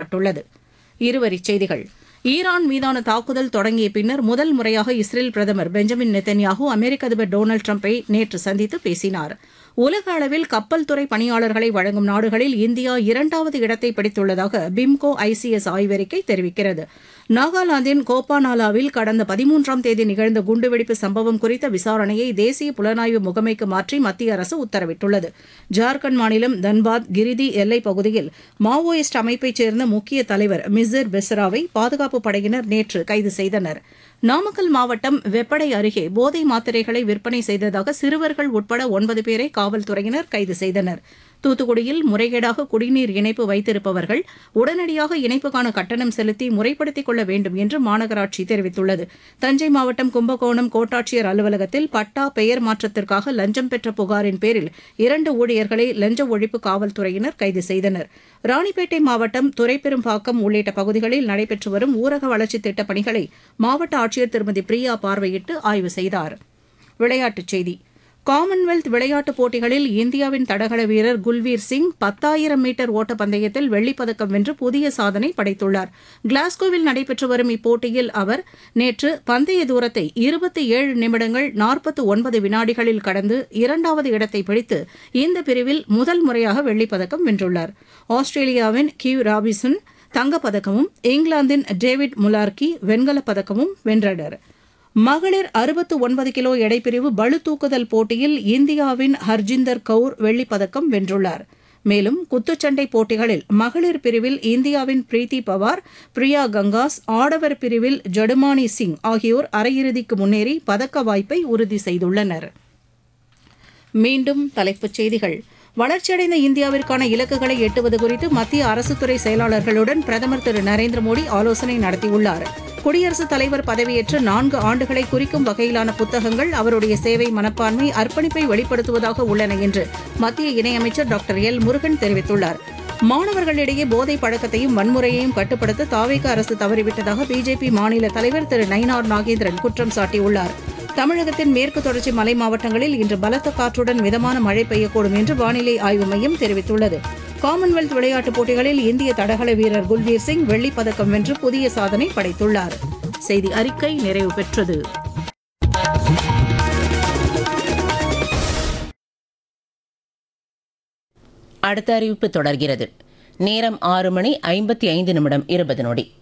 தெரிவிக்கப்பட்டுள்ளது இருவரிச் செய்திகள் ஈரான் மீதான தாக்குதல் தொடங்கிய பின்னர் முதல் முறையாக இஸ்ரேல் பிரதமர் பெஞ்சமின் நெத்தன்யாகு அமெரிக்க அதிபர் டொனால்டு டிரம்பை நேற்று சந்தித்து பேசினார் உலக அளவில் கப்பல் துறை பணியாளர்களை வழங்கும் நாடுகளில் இந்தியா இரண்டாவது இடத்தை பிடித்துள்ளதாக பிம்கோ ஐசிஎஸ் ஆய்வறிக்கை தெரிவிக்கிறது நாகாலாந்தின் கோபானாலாவில் கடந்த பதிமூன்றாம் தேதி நிகழ்ந்த குண்டுவெடிப்பு சம்பவம் குறித்த விசாரணையை தேசிய புலனாய்வு முகமைக்கு மாற்றி மத்திய அரசு உத்தரவிட்டுள்ளது ஜார்க்கண்ட் மாநிலம் தன்பாத் கிரிதி எல்லைப் பகுதியில் மாவோயிஸ்ட் அமைப்பைச் சேர்ந்த முக்கிய தலைவர் மிசிர் பெஸ்ராவை பாதுகாப்பு படையினர் நேற்று கைது செய்தனர் நாமக்கல் மாவட்டம் வெப்படை அருகே போதை மாத்திரைகளை விற்பனை செய்ததாக சிறுவர்கள் உட்பட ஒன்பது பேரை காவல்துறையினர் கைது செய்தனர் தூத்துக்குடியில் முறைகேடாக குடிநீர் இணைப்பு வைத்திருப்பவர்கள் உடனடியாக இணைப்புக்கான கட்டணம் செலுத்தி முறைப்படுத்திக் கொள்ள வேண்டும் என்று மாநகராட்சி தெரிவித்துள்ளது தஞ்சை மாவட்டம் கும்பகோணம் கோட்டாட்சியர் அலுவலகத்தில் பட்டா பெயர் மாற்றத்திற்காக லஞ்சம் பெற்ற புகாரின் பேரில் இரண்டு ஊழியர்களை லஞ்ச ஒழிப்பு காவல்துறையினர் கைது செய்தனர் ராணிப்பேட்டை மாவட்டம் துரைப்பெரும்பாக்கம் உள்ளிட்ட பகுதிகளில் நடைபெற்று வரும் ஊரக வளர்ச்சித் திட்டப் பணிகளை மாவட்ட ஆட்சியர் திருமதி பிரியா பார்வையிட்டு ஆய்வு செய்தார் விளையாட்டுச் செய்தி காமன்வெல்த் விளையாட்டுப் போட்டிகளில் இந்தியாவின் தடகள வீரர் குல்வீர் சிங் பத்தாயிரம் மீட்டர் ஓட்டப்பந்தயத்தில் வெள்ளிப்பதக்கம் வென்று புதிய சாதனை படைத்துள்ளார் கிளாஸ்கோவில் நடைபெற்று வரும் இப்போட்டியில் அவர் நேற்று பந்தய தூரத்தை இருபத்தி ஏழு நிமிடங்கள் நாற்பத்து ஒன்பது வினாடிகளில் கடந்து இரண்டாவது இடத்தை பிடித்து இந்த பிரிவில் முதல் முறையாக வெள்ளிப்பதக்கம் வென்றுள்ளார் ஆஸ்திரேலியாவின் கியூ ராபிசன் தங்கப்பதக்கமும் இங்கிலாந்தின் டேவிட் முலார்கி வெண்கலப் பதக்கமும் வென்றனர் மகளிர் அறுபத்து ஒன்பது கிலோ எடைப்பிரிவு பளு தூக்குதல் போட்டியில் இந்தியாவின் ஹர்ஜிந்தர் கவுர் வெள்ளிப்பதக்கம் வென்றுள்ளார் மேலும் குத்துச்சண்டை போட்டிகளில் மகளிர் பிரிவில் இந்தியாவின் பிரீத்தி பவார் பிரியா கங்காஸ் ஆடவர் பிரிவில் ஜடுமானி சிங் ஆகியோர் அரையிறுதிக்கு முன்னேறி பதக்க வாய்ப்பை உறுதி செய்துள்ளனர் மீண்டும் தலைப்புச் செய்திகள் வளர்ச்சியடைந்த இந்தியாவிற்கான இலக்குகளை எட்டுவது குறித்து மத்திய அரசுத்துறை செயலாளர்களுடன் பிரதமர் திரு நரேந்திர மோடி ஆலோசனை நடத்தியுள்ளார் குடியரசுத் தலைவர் பதவியேற்று நான்கு ஆண்டுகளை குறிக்கும் வகையிலான புத்தகங்கள் அவருடைய சேவை மனப்பான்மை அர்ப்பணிப்பை வெளிப்படுத்துவதாக உள்ளன என்று மத்திய இணையமைச்சர் டாக்டர் எல் முருகன் தெரிவித்துள்ளார் மாணவர்களிடையே போதை பழக்கத்தையும் வன்முறையையும் கட்டுப்படுத்த தாவேக அரசு தவறிவிட்டதாக பிஜேபி மாநில தலைவர் திரு நயினார் நாகேந்திரன் குற்றம் சாட்டியுள்ளார் தமிழகத்தின் மேற்கு தொடர்ச்சி மலை மாவட்டங்களில் இன்று பலத்த காற்றுடன் மிதமான மழை பெய்யக்கூடும் என்று வானிலை ஆய்வு மையம் தெரிவித்துள்ளது காமன்வெல்த் விளையாட்டுப் போட்டிகளில் இந்திய தடகள வீரர் குல்வீர் சிங் வெள்ளிப் பதக்கம் வென்று புதிய சாதனை படைத்துள்ளார் செய்தி அறிக்கை நிறைவு பெற்றது அடுத்த அறிவிப்பு தொடர்கிறது நேரம் ஆறு மணி ஐம்பத்தி ஐந்து நிமிடம் இருபது நொடி